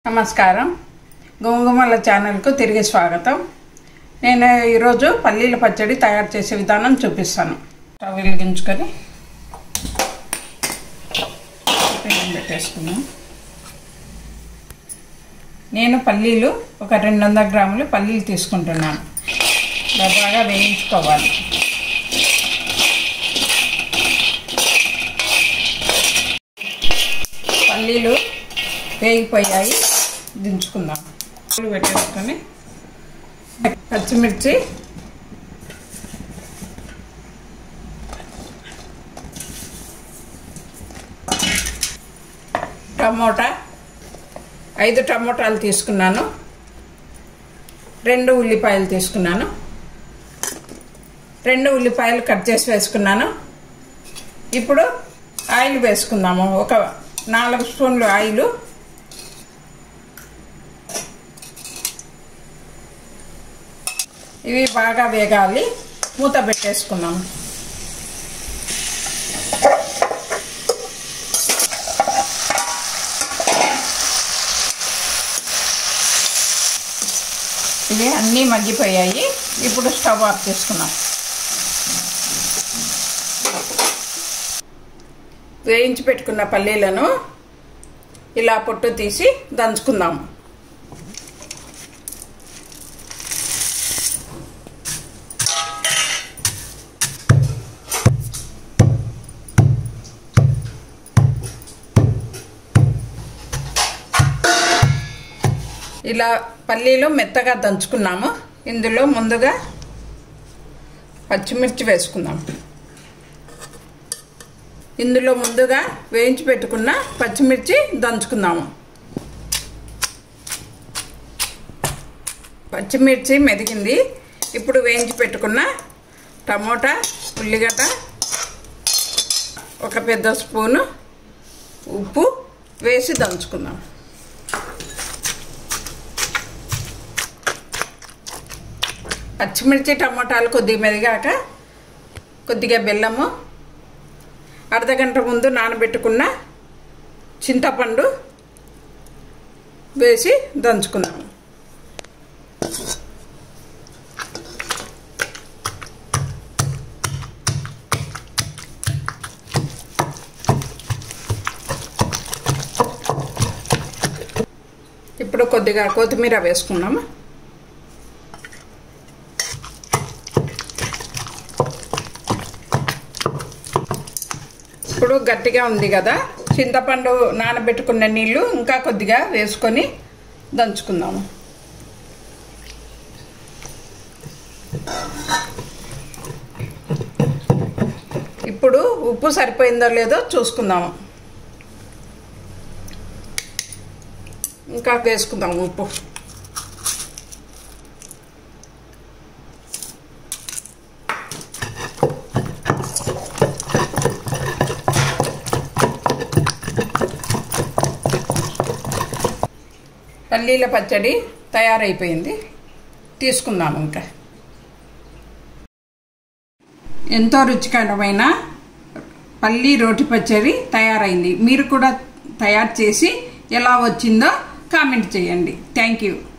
నమస్కారం గుమగుమల ఛానల్కు తిరిగి స్వాగతం నేను ఈరోజు పల్లీల పచ్చడి తయారు చేసే విధానం చూపిస్తాను స్టవ్ వెలిగించుకొని పెనం పెట్టేసుకున్నాం నేను పల్లీలు ఒక రెండు వందల గ్రాములు పల్లీలు తీసుకుంటున్నాను ఇలా బాగా వేయించుకోవాలి పల్లీలు వేగిపోయాయి దించుకుందాం పూలు పెట్టేసుకొని పచ్చిమిర్చి టమోటా ఐదు టమోటాలు తీసుకున్నాను రెండు ఉల్లిపాయలు తీసుకున్నాను రెండు ఉల్లిపాయలు కట్ చేసి వేసుకున్నాను ఇప్పుడు ఆయిల్ వేసుకుందాము ఒక నాలుగు స్పూన్లు ఆయిల్ ఇవి బాగా వేగాలి మూత పెట్టేసుకున్నాం ఇవి అన్నీ మగ్గిపోయాయి ఇప్పుడు స్టవ్ ఆఫ్ చేసుకున్నాం వేయించి పెట్టుకున్న పల్లీలను ఇలా పొట్టు తీసి దంచుకుందాము ఇలా పల్లీలు మెత్తగా దంచుకున్నాము ఇందులో ముందుగా పచ్చిమిర్చి వేసుకుందాం ఇందులో ముందుగా వేయించి పెట్టుకున్న పచ్చిమిర్చి దంచుకుందాము పచ్చిమిర్చి మెదిగింది ఇప్పుడు వేయించి పెట్టుకున్న టమోటా ఉల్లిగడ్డ ఒక పెద్ద స్పూను ఉప్పు వేసి దంచుకుందాం పచ్చిమిర్చి టమోటాలు కొద్దిగా మెదిగాక కొద్దిగా బెల్లము అర్ధగంట ముందు నానబెట్టుకున్న చింతపండు వేసి దంచుకుందాము ఇప్పుడు కొద్దిగా కొత్తిమీర వేసుకున్నాము ఇప్పుడు గట్టిగా ఉంది కదా చింతపండు నానబెట్టుకున్న నీళ్ళు ఇంకా కొద్దిగా వేసుకొని దంచుకుందాము ఇప్పుడు ఉప్పు సరిపోయిందో లేదో చూసుకుందాము ఇంకా వేసుకుందాం ఉప్పు పల్లీల పచ్చడి తయారైపోయింది తీసుకుందాము ఇంకా ఎంతో రుచికరమైన పల్లీ రోటి పచ్చడి తయారైంది మీరు కూడా తయారు చేసి ఎలా వచ్చిందో కామెంట్ చేయండి థ్యాంక్ యూ